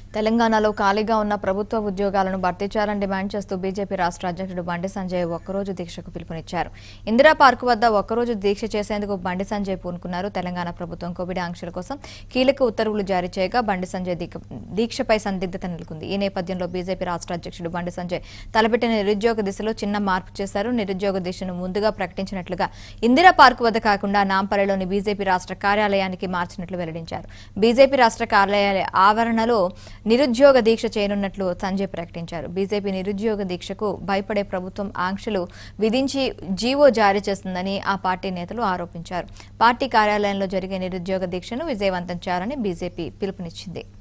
తెలంగాణలో ఖాళీగా ఉన్న ప్రభుత్వ ఉద్యోగాలను భర్తీ చేయాలని డిమాండ్ చేస్తూ బీజేపీ రాష్ట్ర అధ్యక్షుడు బండి సంజయ్ ఒక్కరోజు దీక్షకు పిలుపునిచ్చారు ఇందిరా పార్క్ వద్ద ఒక్కరోజు దీక్ష చేసేందుకు బండి సంజయ్ పూనుకున్నారు తెలంగాణ ప్రభుత్వం కోవిడ్ ఆంక్షల కోసం కీలక ఉత్తర్వులు జారీ చేయగా బండి సంజయ్ దీక- దీక్షపై సందిగ్ధత నెలకొంది ఈ నేపథ్యంలో బీజేపీ రాష్ట్ర అధ్యక్షుడు బండి సంజయ్ తలపెట్టిన నిరుద్యోగ దిశలో చిన్న మార్పు చేశారు నిరుద్యోగ దిశను ముందుగా ప్రకటించినట్లుగా ఇందిరా పార్క్ వద్ద కాకుండా నాంపల్లిలోని బీజేపీ రాష్ట్ర కార్యాలయానికి మార్చినట్లు వెల్లడించారు బీజేపీ రాష్ట్ర కార్యాలయ ఆవరణలో నిరుద్యోగ దీక్ష చేయనున్నట్లు సంజయ్ ప్రకటించారు బీజేపీ నిరుద్యోగ దీక్షకు భయపడే ప్రభుత్వం ఆంక్షలు విధించి జీవో జారీ చేస్తుందని ఆ పార్టీ నేతలు ఆరోపించారు పార్టీ కార్యాలయంలో జరిగే నిరుద్యోగ దీక్షను విజయవంతం చేయాలని బీజేపీ పిలుపునిచ్చింది